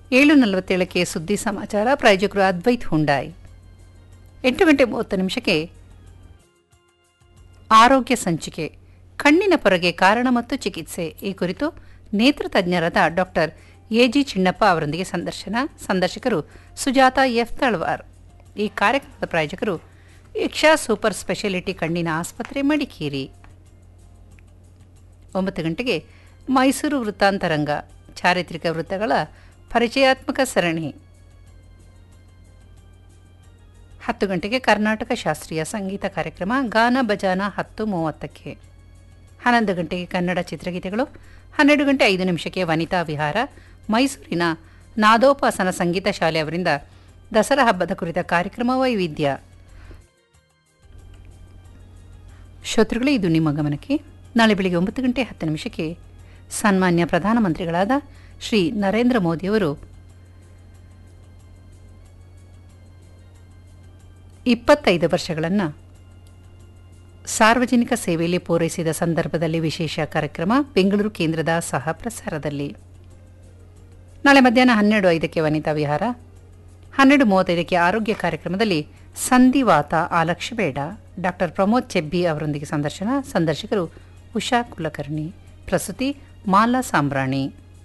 ಏಳು ನಲವತ್ತೇಳಕ್ಕೆ ಸುದ್ದಿ ಸಮಾಚಾರ ಪ್ರಾಯೋಜಕರು ಅದ್ವೈತ್ ಹುಂಡಾಯ್ ಎಂಟು ಗಂಟೆ ಮೂವತ್ತು ನಿಮಿಷಕ್ಕೆ ಆರೋಗ್ಯ ಸಂಚಿಕೆ ಕಣ್ಣಿನ ಪೊರೆಗೆ ಕಾರಣ ಮತ್ತು ಚಿಕಿತ್ಸೆ ಈ ಕುರಿತು ನೇತ್ರ ತಜ್ಞರಾದ ಡಾಕ್ಟರ್ ಎಜಿ ಚಿನ್ನಪ್ಪ ಅವರೊಂದಿಗೆ ಸಂದರ್ಶನ ಸಂದರ್ಶಕರು ಸುಜಾತ ಎಫ್ ತಳವಾರ್ ಈ ಕಾರ್ಯಕ್ರಮದ ಪ್ರಾಯೋಜಕರು ಇಕ್ಷಾ ಸೂಪರ್ ಸ್ಪೆಷಾಲಿಟಿ ಕಣ್ಣಿನ ಆಸ್ಪತ್ರೆ ಮಡಿಕೇರಿ ಒಂಬತ್ತು ಗಂಟೆಗೆ ಮೈಸೂರು ವೃತ್ತಾಂತರಂಗ ಚಾರಿತ್ರಿಕ ವೃತ್ತಗಳ ಪರಿಚಯಾತ್ಮಕ ಸರಣಿ ಹತ್ತು ಗಂಟೆಗೆ ಕರ್ನಾಟಕ ಶಾಸ್ತ್ರೀಯ ಸಂಗೀತ ಕಾರ್ಯಕ್ರಮ ಗಾನ ಬಜಾನ ಹತ್ತು ಮೂವತ್ತಕ್ಕೆ ಹನ್ನೊಂದು ಗಂಟೆಗೆ ಕನ್ನಡ ಚಿತ್ರಗೀತೆಗಳು ಹನ್ನೆರಡು ಗಂಟೆ ಐದು ನಿಮಿಷಕ್ಕೆ ವನಿತಾ ವಿಹಾರ ಮೈಸೂರಿನ ನಾದೋಪಾಸನ ಸಂಗೀತ ಶಾಲೆ ಅವರಿಂದ ದಸರಾ ಹಬ್ಬದ ಕುರಿತ ಕಾರ್ಯಕ್ರಮ ವೈವಿಧ್ಯ ಶ್ರೋತೃಗಳೇ ಇದು ನಿಮ್ಮ ಗಮನಕ್ಕೆ ನಾಳೆ ಬೆಳಿಗ್ಗೆ ಒಂಬತ್ತು ಗಂಟೆ ಹತ್ತು ನಿಮಿಷಕ್ಕೆ ಸನ್ಮಾನ್ಯ ಪ್ರಧಾನಮಂತ್ರಿಗಳಾದ ಶ್ರೀ ನರೇಂದ್ರ ಮೋದಿಯವರು ಇಪ್ಪತ್ತೈದು ವರ್ಷಗಳನ್ನು ಸಾರ್ವಜನಿಕ ಸೇವೆಯಲ್ಲಿ ಪೂರೈಸಿದ ಸಂದರ್ಭದಲ್ಲಿ ವಿಶೇಷ ಕಾರ್ಯಕ್ರಮ ಬೆಂಗಳೂರು ಕೇಂದ್ರದ ಸಹ ಪ್ರಸಾರದಲ್ಲಿ ನಾಳೆ ಮಧ್ಯಾಹ್ನ ಹನ್ನೆರಡು ಐದಕ್ಕೆ ವನಿತಾ ವಿಹಾರ ಹನ್ನೆರಡು ಮೂವತ್ತೈದಕ್ಕೆ ಆರೋಗ್ಯ ಕಾರ್ಯಕ್ರಮದಲ್ಲಿ ಸಂಧಿವಾತ ಆಲಕ್ಷ್ಯ ಬೇಡ ಡಾಕ್ಟರ್ ಪ್ರಮೋದ್ ಚೆಬ್ಬಿ ಅವರೊಂದಿಗೆ ಸಂದರ್ಶನ ಸಂದರ್ಶಕರು ಉಷಾ ಕುಲಕರ್ಣಿ ಪ್ರಸ್ತುತಿ ಮಾಲಾ ಸಾಂಬ್ರಾಣಿ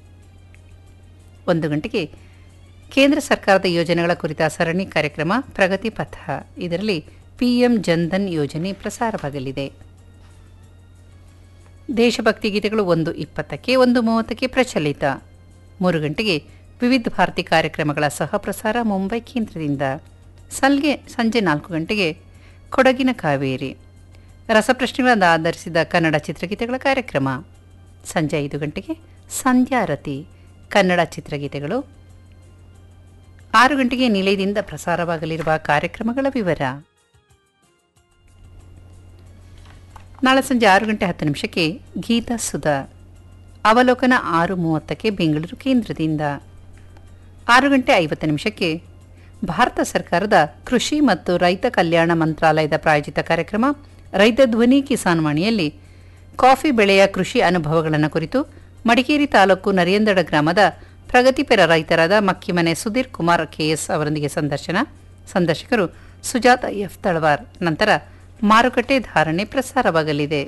ಒಂದು ಗಂಟೆಗೆ ಕೇಂದ್ರ ಸರ್ಕಾರದ ಯೋಜನೆಗಳ ಕುರಿತ ಸರಣಿ ಕಾರ್ಯಕ್ರಮ ಪ್ರಗತಿ ಪಥ ಇದರಲ್ಲಿ ಪಿಎಂ ಜನ್ಧನ್ ಯೋಜನೆ ಪ್ರಸಾರವಾಗಲಿದೆ ದೇಶಭಕ್ತಿ ಗೀತೆಗಳು ಒಂದು ಇಪ್ಪತ್ತಕ್ಕೆ ಒಂದು ಮೂವತ್ತಕ್ಕೆ ಪ್ರಚಲಿತ ಮೂರು ಗಂಟೆಗೆ ವಿವಿಧ ಭಾರತಿ ಕಾರ್ಯಕ್ರಮಗಳ ಸಹ ಪ್ರಸಾರ ಮುಂಬೈ ಕೇಂದ್ರದಿಂದ ಸಲ್ಗೆ ಸಂಜೆ ನಾಲ್ಕು ಗಂಟೆಗೆ ಕೊಡಗಿನ ಕಾವೇರಿ ರಸಪ್ರಶ್ನೆಗಳನ್ನು ಆಧರಿಸಿದ ಕನ್ನಡ ಚಿತ್ರಗೀತೆಗಳ ಕಾರ್ಯಕ್ರಮ ಸಂಜೆ ಐದು ಗಂಟೆಗೆ ಸಂಧ್ಯಾರತಿ ಕನ್ನಡ ಚಿತ್ರಗೀತೆಗಳು ಆರು ಗಂಟೆಗೆ ನಿಲಯದಿಂದ ಪ್ರಸಾರವಾಗಲಿರುವ ಕಾರ್ಯಕ್ರಮಗಳ ವಿವರ ನಾಳೆ ಸಂಜೆ ಆರು ಗಂಟೆ ಹತ್ತು ನಿಮಿಷಕ್ಕೆ ಗೀತಾ ಸುಧಾ ಅವಲೋಕನ ಆರು ಮೂವತ್ತಕ್ಕೆ ಬೆಂಗಳೂರು ಕೇಂದ್ರದಿಂದ ಆರು ಗಂಟೆ ಐವತ್ತು ನಿಮಿಷಕ್ಕೆ ಭಾರತ ಸರ್ಕಾರದ ಕೃಷಿ ಮತ್ತು ರೈತ ಕಲ್ಯಾಣ ಮಂತ್ರಾಲಯದ ಪ್ರಾಯೋಜಿತ ಕಾರ್ಯಕ್ರಮ ರೈತ ಧ್ವನಿ ಕಿಸಾನ್ ವಾಣಿಯಲ್ಲಿ ಕಾಫಿ ಬೆಳೆಯ ಕೃಷಿ ಅನುಭವಗಳನ್ನು ಕುರಿತು ಮಡಿಕೇರಿ ತಾಲೂಕು ನರಿಯಂದಡ ಗ್ರಾಮದ ಪ್ರಗತಿಪರ ರೈತರಾದ ಮಕ್ಕಿಮನೆ ಸುಧೀರ್ ಕುಮಾರ್ ಕೆಎಸ್ ಅವರೊಂದಿಗೆ ಸಂದರ್ಶನ ಸಂದರ್ಶಕರು ಸುಜಾತ ಎಫ್ ತಳವಾರ್ ನಂತರ ಮಾರುಕಟ್ಟೆ ಧಾರಣೆ ಪ್ರಸಾರವಾಗಲಿದೆ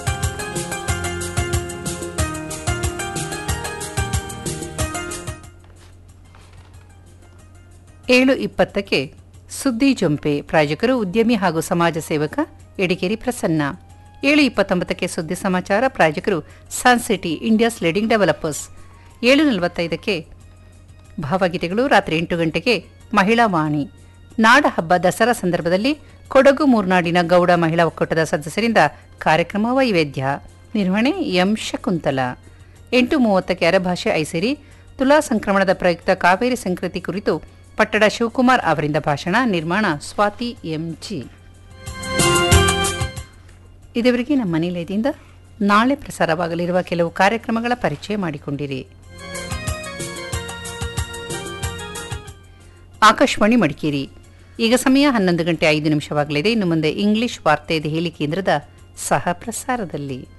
ಏಳು ಇಪ್ಪತ್ತಕ್ಕೆ ಸುದ್ದಿ ಜೊಂಪೆ ಪ್ರಾಯೋಜಕರು ಉದ್ಯಮಿ ಹಾಗೂ ಸಮಾಜ ಸೇವಕ ಎಡಿಕೇರಿ ಪ್ರಸನ್ನ ಏಳು ಇಪ್ಪತ್ತೊಂಬತ್ತಕ್ಕೆ ಸುದ್ದಿ ಸಮಾಚಾರ ಪ್ರಾಯೋಜಕರು ಸನ್ಸಿಟಿ ಇಂಡಿಯಾಸ್ ಲೀಡಿಂಗ್ ಡೆವಲಪರ್ಸ್ ಏಳು ನಲವತ್ತೈದಕ್ಕೆ ಭಾವಗೀತೆಗಳು ರಾತ್ರಿ ಎಂಟು ಗಂಟೆಗೆ ಮಹಿಳಾ ವಾಣಿ ನಾಡ ಹಬ್ಬ ದಸರಾ ಸಂದರ್ಭದಲ್ಲಿ ಕೊಡಗು ಮೂರ್ನಾಡಿನ ಗೌಡ ಮಹಿಳಾ ಒಕ್ಕೂಟದ ಸದಸ್ಯರಿಂದ ಕಾರ್ಯಕ್ರಮ ವೈವೇದ್ಯ ನಿರ್ವಹಣೆ ಎಂ ಶಕುಂತಲ ಎಂಟು ಮೂವತ್ತಕ್ಕೆ ಅರಭಾಷೆ ಐಸಿರಿ ತುಲಾ ಸಂಕ್ರಮಣದ ಪ್ರಯುಕ್ತ ಕಾವೇರಿ ಸಂಸ್ಕೃತಿ ಕುರಿತು ಪಟ್ಟಣ ಶಿವಕುಮಾರ್ ಅವರಿಂದ ಭಾಷಣ ನಿರ್ಮಾಣ ಸ್ವಾತಿ ಎಂಜಿ ಇದುವರೆಗೆ ನಮ್ಮ ನಿಲಯದಿಂದ ನಾಳೆ ಪ್ರಸಾರವಾಗಲಿರುವ ಕೆಲವು ಕಾರ್ಯಕ್ರಮಗಳ ಪರಿಚಯ ಮಾಡಿಕೊಂಡಿರಿ ಆಕಾಶವಾಣಿ ಮಡಿಕೇರಿ ಈಗ ಸಮಯ ಹನ್ನೊಂದು ಗಂಟೆ ಐದು ನಿಮಿಷವಾಗಲಿದೆ ಇನ್ನು ಮುಂದೆ ಇಂಗ್ಲಿಷ್ ವಾರ್ತೆ ದೆಹಲಿ ಕೇಂದ್ರದ ಸಹ ಪ್ರಸಾರದಲ್ಲಿ